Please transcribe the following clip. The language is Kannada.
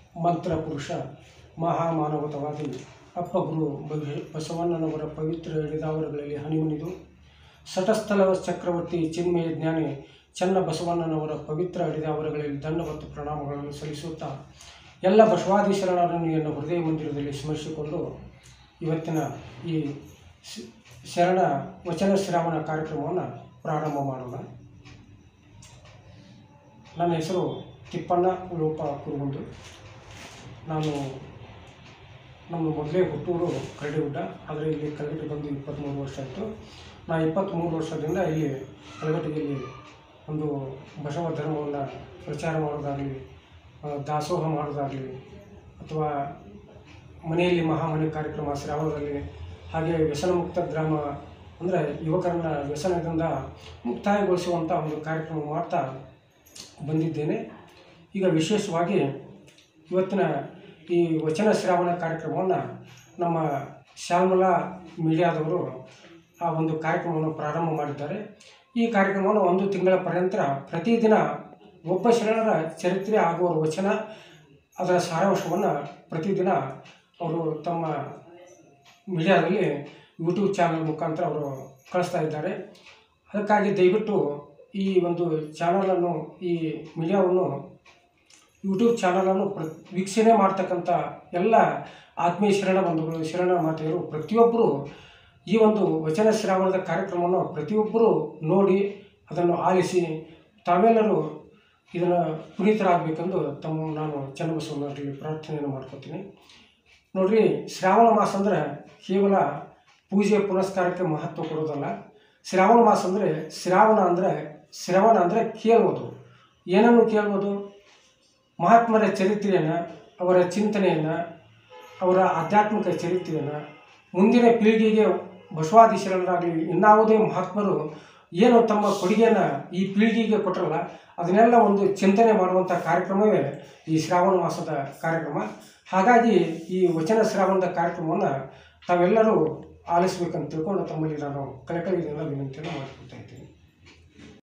ಮಂತ್ರ ಪುರುಷ ಮಹಾಮಾನವತವಾದಿ ಅಪ್ಪಗುರು ಬಗೆ- ಬಸವಣ್ಣನವರ ಪವಿತ್ರ ಹಿಡಿದಾವರಗಳಲ್ಲಿ ಹನಿಮನಿದು ಸಟಸ್ಥಲ ಚಕ್ರವರ್ತಿ ಚಿನ್ಮಯ ಜ್ಞಾನಿ ಚನ್ನ ಬಸವಣ್ಣನವರ ಪವಿತ್ರ ಹಿಡಿದಾವರಗಳಲ್ಲಿ ದಂಡವತ್ತು ಪ್ರಣಾಮಗಳನ್ನು ಸಲ್ಲಿಸುತ್ತಾ ಎಲ್ಲ ಬಸವಾದಿ ಶರಣರನ್ನು ಎನ್ನ ಹೃದಯ ಮಂದಿರದಲ್ಲಿ ಸ್ಮರಿಸಿಕೊಂಡು ಇವತ್ತಿನ ಈ ಶ- ಶರಣ ವಚನ ಶ್ರಾವಣ ಕಾರ್ಯಕ್ರಮವನ್ನು ಪ್ರಾರಂಭ ಮಾಡೋಣ ನನ್ನ ಹೆಸರು ತಿಪ್ಪಣ್ಣ ಉಳುಪ ಕುರುಗುಂದು ನಾನು ನಮ್ಮ ಮೊದಲೇ ಹುಟ್ಟೂರು ಕರಡಿಗುಡ್ಡ ಆದರೆ ಇಲ್ಲಿ ಕಲಗಟ್ಟಿ ಬಂದು ಇಪ್ಪತ್ತ್ಮೂರು ವರ್ಷ ಆಯಿತು ನಾ ಇಪ್ಪತ್ತ್ಮೂರು ವರ್ಷದಿಂದ ಇಲ್ಲಿ ಕಲಗಟ್ಟಿಗೆಯಲ್ಲಿ ಒಂದು ಬಸವ ಧರ್ಮವನ್ನು ಪ್ರಚಾರ ಮಾಡೋದಾಗಲಿ ಆ, ದಾಸೋಹ ಮಾಡೋದಾಗಲಿ ಅಥವಾ ಮನೆಯಲ್ಲಿ ಮಹಾಮನೆ ಕಾರ್ಯಕ್ರಮ ಶ್ರಾವಣದಲ್ಲಿ ಹಾಗೆ ವ್ಯಸನ ಮುಕ್ತ ಗ್ರಾಮ ಅಂದರೆ ಯುವಕರನ್ನ ವ್ಯಸನದಿಂದ ಮುಕ್ತಾಯಗೊಳಿಸುವಂಥ ಒಂದು ಕಾರ್ಯಕ್ರಮ ಮಾಡ್ತಾ ಬಂದಿದ್ದೇನೆ ಈಗ ವಿಶೇಷವಾಗಿ ಇವತ್ತಿನ ಈ ವಚನ ಶ್ರಾವಣ ಕಾರ್ಯಕ್ರಮವನ್ನು ನಮ್ಮ ಶ್ಯಾಮಲಾ ಮೀಡಿಯಾದವರು ಆ ಒಂದು ಕಾರ್ಯಕ್ರಮವನ್ನು ಪ್ರಾರಂಭ ಮಾಡಿದ್ದಾರೆ ಈ ಕಾರ್ಯಕ್ರಮವನ್ನು ಒಂದು ತಿಂಗಳ ಪರ್ಯಂತ ಪ್ರತಿದಿನ ಒಬ್ಬ ಶರಣರ ಚರಿತ್ರೆ ಹಾಗೂ ಅವರ ವಚನ ಅದರ ಸಾರಾಂಶವನ್ನು ಪ್ರತಿದಿನ ಅವರು ತಮ್ಮ ಮೀಡಿಯಾದಲ್ಲಿ ಯೂಟ್ಯೂಬ್ ಚಾನಲ್ ಮುಖಾಂತರ ಅವರು ಕಳಿಸ್ತಾ ಇದ್ದಾರೆ ಅದಕ್ಕಾಗಿ ದಯವಿಟ್ಟು ಈ ಒಂದು ಚಾನಲನ್ನು ಈ ಮೀಡಿಯಾವನ್ನು ಯೂಟ್ಯೂಬ್ ಚಾನಲನ್ನು ಪ್ರ ವೀಕ್ಷಣೆ ಮಾಡ್ತಕ್ಕಂಥ ಎಲ್ಲ ಆತ್ಮೀಯ ಶರಣ ಬಂಧುಗಳು ಶರಣ ಮಾತೆಯರು ಪ್ರತಿಯೊಬ್ಬರು ಈ ಒಂದು ವಚನ ಶ್ರಾವಣದ ಕಾರ್ಯಕ್ರಮವನ್ನು ಪ್ರತಿಯೊಬ್ಬರು ನೋಡಿ ಅದನ್ನು ಆಲಿಸಿ ತಾವೆಲ್ಲರೂ ಇದನ್ನು ಪುನೀತರಾಗಬೇಕೆಂದು ತಮ್ಮ ನಾನು ಚನ್ನಬಸವಣ್ಣರಲ್ಲಿ ಪ್ರಾರ್ಥನೆಯನ್ನು ಮಾಡ್ಕೊತೀನಿ ನೋಡ್ರಿ ಶ್ರಾವಣ ಮಾಸ ಅಂದರೆ ಕೇವಲ ಪೂಜೆ ಪುನಸ್ಕಾರಕ್ಕೆ ಮಹತ್ವ ಕೊಡೋದಲ್ಲ ಶ್ರಾವಣ ಮಾಸ ಅಂದರೆ ಶ್ರಾವಣ ಅಂದರೆ ಶ್ರವಣ ಅಂದರೆ ಕೇಳ್ಬೋದು ಏನನ್ನು ಕೇಳ್ಬೋದು ಮಹಾತ್ಮರ ಚರಿತ್ರೆಯನ್ನು ಅವರ ಚಿಂತನೆಯನ್ನು ಅವರ ಆಧ್ಯಾತ್ಮಿಕ ಚರಿತ್ರೆಯನ್ನು ಮುಂದಿನ ಪೀಳಿಗೆಗೆ ಬಸವಾದಿ ಶರಣರಾಗಲಿ ಇನ್ನಾವುದೇ ಮಹಾತ್ಮರು ಏನು ತಮ್ಮ ಕೊಡುಗೆಯನ್ನು ಈ ಪೀಳಿಗೆಗೆ ಕೊಟ್ಟರಲ್ಲ ಅದನ್ನೆಲ್ಲ ಒಂದು ಚಿಂತನೆ ಮಾಡುವಂಥ ಕಾರ್ಯಕ್ರಮವೇ ಈ ಶ್ರಾವಣ ಮಾಸದ ಕಾರ್ಯಕ್ರಮ ಹಾಗಾಗಿ ಈ ವಚನ ಶ್ರಾವಣದ ಕಾರ್ಯಕ್ರಮವನ್ನು ತಾವೆಲ್ಲರೂ ಆಲಿಸ್ಬೇಕಂತ ತಿಳ್ಕೊಂಡು ತಮ್ಮಲ್ಲಿ ನಾನು ಕಳಕಳಿಯಿಂದ ವಿನಂತಿಯನ್ನು ಮಾಡಿಕೊಳ್ತಾ ಇದ್ದೀನಿ